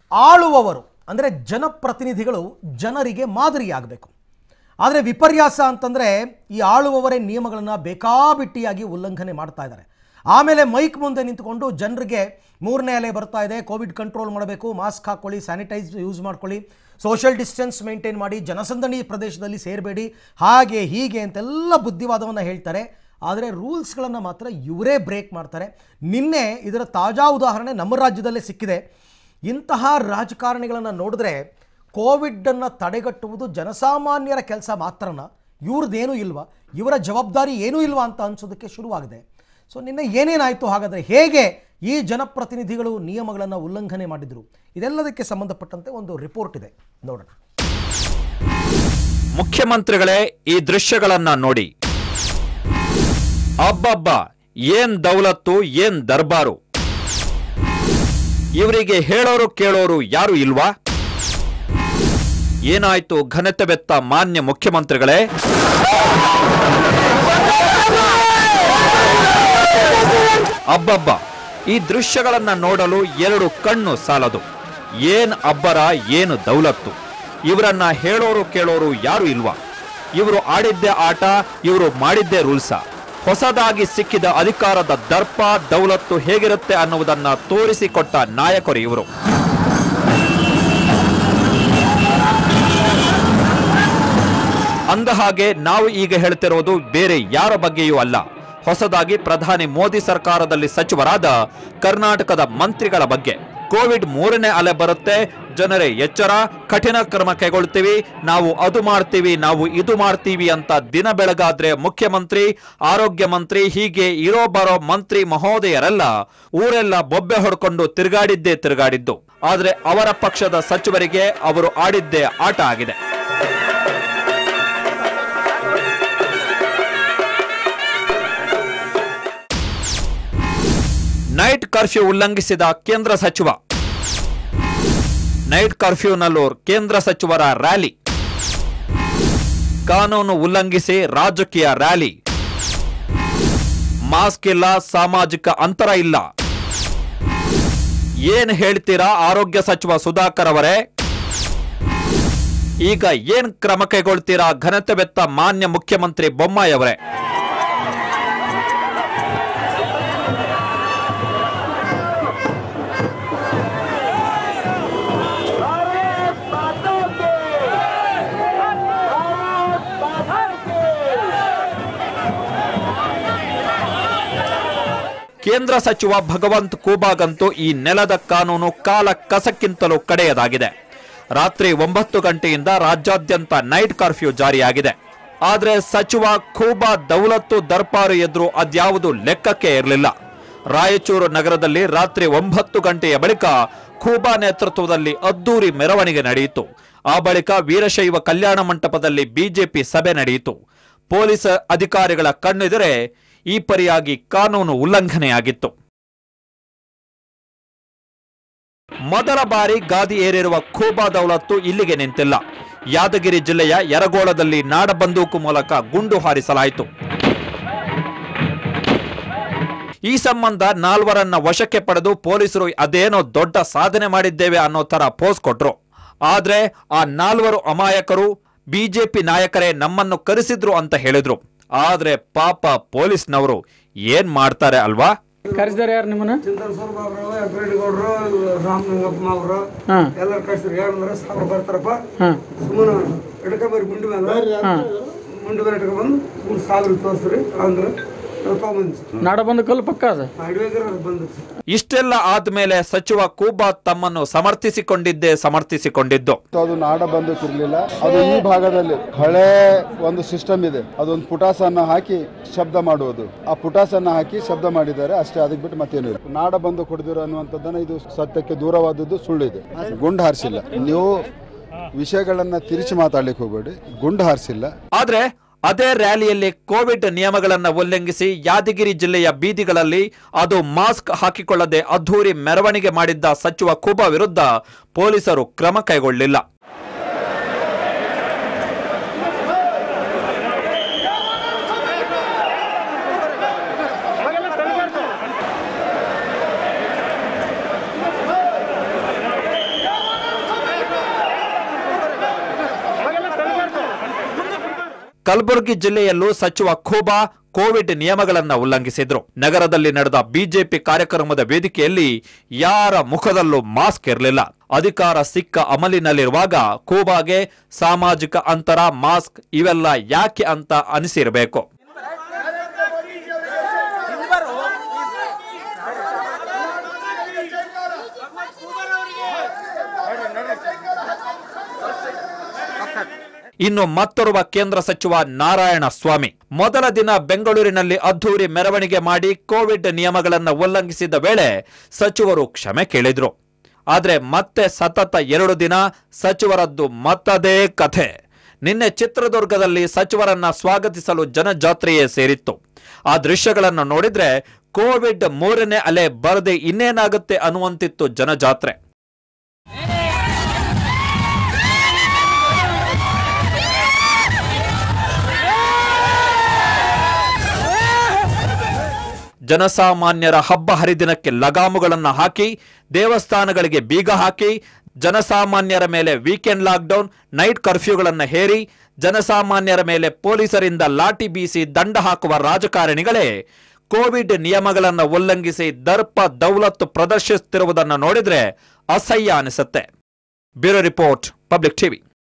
ಆಳುವವರು ಅಂದರೆ ಜನಪ್ರತಿನಿಧಿಗಳು ಜನರಿಗೆ ಮಾದರಿಯಾಗಬೇಕು ಆದರೆ ವಿಪರ್ಯಾಸ ಅಂತಂದರೆ ಈ ಆಳುವವರೇ ನಿಯಮಗಳನ್ನು ಬೇಕಾಬಿಟ್ಟಿಯಾಗಿ ಉಲ್ಲಂಘನೆ ಮಾಡ್ತಾ ಇದ್ದಾರೆ ಆಮೇಲೆ ಮೈಕ್ ಮುಂದೆ ನಿಂತುಕೊಂಡು ಜನರಿಗೆ ಮೂರನೇ ಅಲೆ ಬರ್ತಾ ಇದೆ ಕೋವಿಡ್ ಕಂಟ್ರೋಲ್ ಮಾಡಬೇಕು ಮಾಸ್ಕ್ ಹಾಕ್ಕೊಳ್ಳಿ ಸ್ಯಾನಿಟೈಸ್ ಯೂಸ್ ಮಾಡ್ಕೊಳ್ಳಿ ಸೋಷಿಯಲ್ ಡಿಸ್ಟೆನ್ಸ್ ಮೇಂಟೈನ್ ಮಾಡಿ ಜನಸಂದಣಿ ಪ್ರದೇಶದಲ್ಲಿ ಸೇರಬೇಡಿ ಹಾಗೆ ಹೀಗೆ ಅಂತೆಲ್ಲ ಬುದ್ಧಿವಾದವನ್ನು ಹೇಳ್ತಾರೆ ಆದರೆ ರೂಲ್ಸ್ಗಳನ್ನು ಮಾತ್ರ ಇವರೇ ಬ್ರೇಕ್ ಮಾಡ್ತಾರೆ ನಿನ್ನೆ ಇದರ ತಾಜಾ ಉದಾಹರಣೆ ನಮ್ಮ ರಾಜ್ಯದಲ್ಲೇ ಸಿಕ್ಕಿದೆ ಇಂತಹ ರಾಜಕಾರಣಿಗಳನ್ನು ನೋಡಿದ್ರೆ ಕೋವಿಡನ್ನು ತಡೆಗಟ್ಟುವುದು ಜನಸಾಮಾನ್ಯರ ಕೆಲಸ ಮಾತ್ರನ ಇವ್ರದ್ದೇನೂ ಇಲ್ವಾ ಇವರ ಜವಾಬ್ದಾರಿ ಏನೂ ಇಲ್ವಾ ಅಂತ ಅನಿಸೋದಕ್ಕೆ ಶುರುವಾಗಿದೆ ಸೊ ನಿನ್ನೆ ಏನೇನಾಯಿತು ಹಾಗಾದರೆ ಹೇಗೆ ಈ ಜನಪ್ರತಿನಿಧಿಗಳು ನಿಯಮಗಳನ್ನು ಉಲ್ಲಂಘನೆ ಮಾಡಿದರು ಇದೆಲ್ಲದಕ್ಕೆ ಸಂಬಂಧಪಟ್ಟಂತೆ ಒಂದು ರಿಪೋರ್ಟ್ ಇದೆ ನೋಡೋಣ ಮುಖ್ಯಮಂತ್ರಿಗಳೇ ಈ ದೃಶ್ಯಗಳನ್ನ ನೋಡಿ ಅಬ್ಬಬ್ಬ ಏನ್ ದೌಲತ್ತು ಏನ್ ದರ್ಬಾರು ಇವರಿಗೆ ಹೇಳೋರು ಕೇಳೋರು ಯಾರು ಇಲ್ವಾ ಏನಾಯ್ತು ಘನತೆವೆತ್ತ ಮಾನ್ಯ ಮುಖ್ಯಮಂತ್ರಿಗಳೇ ಅಬ್ಬಬ್ಬ ಈ ದೃಶ್ಯಗಳನ್ನ ನೋಡಲು ಎರಡು ಕಣ್ಣು ಸಾಲದು ಏನ್ ಅಬ್ಬರ ಏನು ದೌಲತ್ತು ಇವರನ್ನ ಹೇಳೋರು ಕೇಳೋರು ಯಾರು ಇಲ್ವಾ ಇವರು ಆಡಿದ್ದೇ ಆಟ ಇವರು ಮಾಡಿದ್ದೇ ರೂಲ್ಸ ಹೊಸದಾಗಿ ಸಿಕ್ಕಿದ ಅಧಿಕಾರದ ದರ್ಪ ದೌಲತ್ತು ಹೇಗಿರುತ್ತೆ ಅನ್ನುವುದನ್ನ ತೋರಿಸಿಕೊಟ್ಟ ನಾಯಕರು ಇವರು ಅಂದ ಹಾಗೆ ನಾವು ಈಗ ಹೇಳ್ತಿರೋದು ಬೇರೆ ಯಾರ ಬಗ್ಗೆಯೂ ಅಲ್ಲ ಹೊಸದಾಗಿ ಪ್ರಧಾನಿ ಮೋದಿ ಸರ್ಕಾರದಲ್ಲಿ ಸಚಿವರಾದ ಕರ್ನಾಟಕದ ಮಂತ್ರಿಗಳ ಬಗ್ಗೆ ಕೋವಿಡ್ ಮೂರನೇ ಅಲೆ ಬರುತ್ತೆ ಜನರೇ ಎಚ್ಚರ ಕಠಿಣ ಕ್ರಮ ಕೈಗೊಳ್ತೀವಿ ನಾವು ಅದು ಮಾಡ್ತೀವಿ ನಾವು ಇದು ಮಾಡ್ತೀವಿ ಅಂತ ದಿನ ಬೆಳಗಾದ್ರೆ ಮುಖ್ಯಮಂತ್ರಿ ಆರೋಗ್ಯ ಮಂತ್ರಿ ಹೀಗೆ ಇರೋ ಬರೋ ಮಂತ್ರಿ ಮಹೋದಯರೆಲ್ಲ ಊರೆಲ್ಲ ಬೊಬ್ಬೆ ಹೊಡ್ಕೊಂಡು ತಿರುಗಾಡಿದ್ದೇ ತಿರುಗಾಡಿದ್ದು ಆದ್ರೆ ಅವರ ಪಕ್ಷದ ಸಚಿವರಿಗೆ ಅವರು ಆಡಿದ್ದೇ ಆಟ ಆಗಿದೆ ನೈಟ್ ಕರ್ಫ್ಯೂ ಉಲ್ಲಂಘಿಸಿದ ಕೇಂದ್ರ ಸಚಿವ ನೈಟ್ ಕರ್ಫ್ಯೂನಲ್ಲೂ ಕೇಂದ್ರ ಸಚಿವರ ರ್ಯಾಲಿ ಕಾನೂನು ಉಲ್ಲಂಘಿಸಿ ರಾಜಕೀಯ ರ್ಯಾಲಿ ಮಾಸ್ಕ್ ಇಲ್ಲ ಸಾಮಾಜಿಕ ಅಂತರ ಇಲ್ಲ ಏನ್ ಹೇಳ್ತೀರಾ ಆರೋಗ್ಯ ಸಚಿವ ಸುಧಾಕರ್ ಅವರೇ ಈಗ ಏನ್ ಕ್ರಮ ಕೈಗೊಳ್ತೀರಾ ಘನತೆವೆತ್ತ ಮಾನ್ಯ ಮುಖ್ಯಮಂತ್ರಿ ಬೊಮ್ಮಾಯಿ ಅವರೇ ಕೇಂದ್ರ ಸಚಿವ ಭಗವಂತ್ ಖೂಬಾಗಂತೂ ಈ ನೆಲದ ಕಾನೂನು ಕಾಲ ಕಸಕ್ಕಿಂತಲೂ ಕಡೆಯದಾಗಿದೆ ರಾತ್ರಿ ಒಂಬತ್ತು ಗಂಟೆಯಿಂದ ರಾಜ್ಯಾದ್ಯಂತ ನೈಟ್ ಕರ್ಫ್ಯೂ ಜಾರಿಯಾಗಿದೆ ಆದ್ರೆ ಸಚಿವ ಖೂಬಾ ದೌಲತ್ತು ದರ್ಪಾರು ಎದುರು ಅದ್ಯಾವುದು ಲೆಕ್ಕಕ್ಕೆ ಇರಲಿಲ್ಲ ರಾಯಚೂರು ನಗರದಲ್ಲಿ ರಾತ್ರಿ ಒಂಬತ್ತು ಗಂಟೆಯ ಬಳಿಕ ಖೂಬಾ ನೇತೃತ್ವದಲ್ಲಿ ಅದ್ದೂರಿ ಮೆರವಣಿಗೆ ನಡೆಯಿತು ಆ ಬಳಿಕ ವೀರಶೈವ ಕಲ್ಯಾಣ ಮಂಟಪದಲ್ಲಿ ಬಿಜೆಪಿ ಸಭೆ ನಡೆಯಿತು ಪೊಲೀಸ್ ಅಧಿಕಾರಿಗಳ ಕಣ್ಣೆದುರೇ ಈ ಪರಿಯಾಗಿ ಕಾನೂನು ಉಲ್ಲಂಘನೆಯಾಗಿತ್ತು ಮೊದಲ ಬಾರಿ ಗಾದಿ ಏರಿರುವ ಖೂಬಾ ದೌಲತ್ತು ಇಲ್ಲಿಗೆ ನಿಂತಿಲ್ಲ ಯಾದಗಿರಿ ಜಿಲ್ಲೆಯ ಯರಗೋಳದಲ್ಲಿ ನಾಡಬಂದೂಕು ಮೂಲಕ ಗುಂಡು ಹಾರಿಸಲಾಯಿತು ಈ ಸಂಬಂಧ ನಾಲ್ವರನ್ನ ವಶಕ್ಕೆ ಪಡೆದು ಪೊಲೀಸರು ಅದೇನೋ ದೊಡ್ಡ ಸಾಧನೆ ಮಾಡಿದ್ದೇವೆ ಅನ್ನೋ ತರ ಪೋಸ್ ಕೊಟ್ರು ಆದ್ರೆ ಆ ನಾಲ್ವರು ಅಮಾಯಕರು ಬಿಜೆಪಿ ನಾಯಕರೇ ನಮ್ಮನ್ನು ಕರೆಸಿದ್ರು ಅಂತ ಹೇಳಿದ್ರು ಆದ್ರೆ ಪಾಪ ಪೊಲೀಸ್ನವರು ಏನ್ ಮಾಡ್ತಾರೆ ಅಲ್ವಾ ಕರೆಸಿದಾರೆ ಯಾರು ನಿಮ್ಮನ್ನ ಚಿಂತನ್ ಸ್ವಲ್ಪ ಅವರು ಅಪ್ರೇಡ್ ಗೌಡ್ರು ರಾಮಲಿಂಗಪ್ಪ ಅವರು ಹಾ ಎಲ್ಲರೂ ಕಳ್ಸಿದ್ರು ಏನಂದ್ರೆ ಸಾವಿರ ಬರ್ತಾರಪ್ಪ ಹಾ ಸುಮ್ಮನೆ ಹಿಡ್ಕೊಂಬರಿ ಗುಂಡಿ ಮೇಲೆ ಹಾ ಗುಂಡಿ ಮೇಲೆ ಇಟ್ಕೊಂಡ್ಬಂದು ಮೂರು ಸಾವಿರ ತೋರಿಸ್ರಿ ಅಂದ್ರೆ ತಗೊಂಬಂದು ನಾಡ ಬಂದ ಕಲ್ಲು ಪಕ್ಕ ಅದ ಅಡಿವಾಗರ ಬಂದು ಇಷ್ಟೆಲ್ಲ ಆದ್ಮೇಲೆ ಸಚಿವ ಕೂಬಾ ತಮ್ಮನ್ನು ಸಮರ್ಥಿಸಿಕೊಂಡಿದ್ದೇ ಸಮರ್ಥಿಸಿಕೊಂಡಿದ್ದು ಅದು ನಾಡ ಬಂದೂಕ್ ಇರಲಿಲ್ಲ ಅದು ಈ ಭಾಗದಲ್ಲಿ ಹಳೆ ಒಂದು ಸಿಸ್ಟಮ್ ಇದೆ ಅದೊಂದು ಪುಟಾಸನ್ನ ಹಾಕಿ ಶಬ್ದ ಮಾಡುವುದು ಆ ಪುಟಾಸನ್ನ ಹಾಕಿ ಶಬ್ದ ಮಾಡಿದ್ದಾರೆ ಅಷ್ಟೇ ಅದಕ್ಕೆ ಬಿಟ್ಟು ಮತ್ತೇನು ಇಲ್ಲ ನಾಡ ಬಂದು ಕೊಡ್ದಿರೋ ಅನ್ನುವಂಥದ್ದನ್ನ ಇದು ಸತ್ಯಕ್ಕೆ ದೂರವಾದದ್ದು ಸುಳ್ಳಿದೆ ಗುಂಡು ಹಾರಿಸಿಲ್ಲ ನೀವು ವಿಷಯಗಳನ್ನ ತಿರುಚಿ ಮಾತಾಡ್ಲಿಕ್ಕೆ ಹೋಗಬೇಡಿ ಗುಂಡು ಹಾರಿಸಿಲ್ಲ ಆದ್ರೆ ಅದೇ ರ್ಯಾಲಿಯಲ್ಲಿ ಕೋವಿಡ್ ನಿಯಮಗಳನ್ನ ಉಲ್ಲಂಘಿಸಿ ಯಾದಗಿರಿ ಜಿಲ್ಲೆಯ ಬೀದಿಗಳಲ್ಲಿ ಅದು ಮಾಸ್ಕ್ ಹಾಕಿಕೊಳ್ಳದೆ ಅದ್ಧೂರಿ ಮೆರವಣಿಗೆ ಮಾಡಿದ್ದ ಸಚಿವ ಕುಬಾ ವಿರುದ್ಧ ಪೊಲೀಸರು ಕ್ರಮ ಕೈಗೊಳ್ಳಿಲ್ಲ ಕಲಬುರಗಿ ಜಿಲ್ಲೆಯಲ್ಲೂ ಸಚಿವ ಖೋಬಾ ಕೋವಿಡ್ ನಿಯಮಗಳನ್ನು ಉಲ್ಲಂಘಿಸಿದ್ರು ನಗರದಲ್ಲಿ ನಡೆದ ಬಿಜೆಪಿ ಕಾರ್ಯಕ್ರಮದ ವೇದಿಕೆಯಲ್ಲಿ ಯಾರ ಮುಖದಲ್ಲೂ ಮಾಸ್ಕ್ ಇರಲಿಲ್ಲ ಅಧಿಕಾರ ಸಿಕ್ಕ ಅಮಲಿನಲ್ಲಿರುವಾಗ ಖೋಬಾಗೆ ಸಾಮಾಜಿಕ ಅಂತರ ಮಾಸ್ಕ್ ಇವೆಲ್ಲ ಯಾಕೆ ಅಂತ ಅನಿಸಿರಬೇಕು ಇನ್ನು ಮತ್ತೋರ್ವ ಕೇಂದ್ರ ಸಚಿವ ನಾರಾಯಣ ಸ್ವಾಮಿ ಮೊದಲ ದಿನ ಬೆಂಗಳೂರಿನಲ್ಲಿ ಅದ್ದೂರಿ ಮೆರವಣಿಗೆ ಮಾಡಿ ಕೋವಿಡ್ ನಿಯಮಗಳನ್ನು ಉಲ್ಲಂಘಿಸಿದ ವೇಳೆ ಸಚಿವರು ಕ್ಷಮೆ ಕೇಳಿದ್ರು ಆದ್ರೆ ಮತ್ತೆ ಸತತ ಎರಡು ದಿನ ಸಚಿವರದ್ದು ಮತ್ತದೇ ಕಥೆ ನಿನ್ನೆ ಚಿತ್ರದುರ್ಗದಲ್ಲಿ ಸಚಿವರನ್ನ ಸ್ವಾಗತಿಸಲು ಜನಜಾತ್ರೆಯೇ ಸೇರಿತ್ತು ಆ ದೃಶ್ಯಗಳನ್ನು ನೋಡಿದ್ರೆ ಕೋವಿಡ್ ಮೂರನೇ ಅಲೆ ಬರದೆ ಇನ್ನೇನಾಗುತ್ತೆ ಅನ್ನುವಂತಿತ್ತು ಜನಜಾತ್ರೆ ಜನಸಾಮಾನ್ಯರ ಹಬ್ಬ ಹರಿದಿನಕ್ಕೆ ಲಗಾಮುಗಳನ್ನು ಹಾಕಿ ದೇವಸ್ಥಾನಗಳಿಗೆ ಬೀಗ ಹಾಕಿ ಜನಸಾಮಾನ್ಯರ ಮೇಲೆ ವೀಕೆಂಡ್ ಲಾಕ್ಡೌನ್ ನೈಟ್ ಕರ್ಫ್ಯೂಗಳನ್ನು ಹೇರಿ ಜನಸಾಮಾನ್ಯರ ಮೇಲೆ ಪೊಲೀಸರಿಂದ ಲಾಠಿ ಬೀಸಿ ದಂಡ ಹಾಕುವ ರಾಜಕಾರಣಿಗಳೇ ಕೋವಿಡ್ ನಿಯಮಗಳನ್ನು ಉಲ್ಲಂಘಿಸಿ ದರ್ಪ ದೌಲತ್ತು ಪ್ರದರ್ಶಿಸುತ್ತಿರುವುದನ್ನು ನೋಡಿದ್ರೆ ಅಸಹ್ಯ ಅನಿಸುತ್ತೆ ಬ್ಯೂರೋ ರಿಪೋರ್ಟ್ ಪಬ್ಲಿಕ್ ಟಿವಿ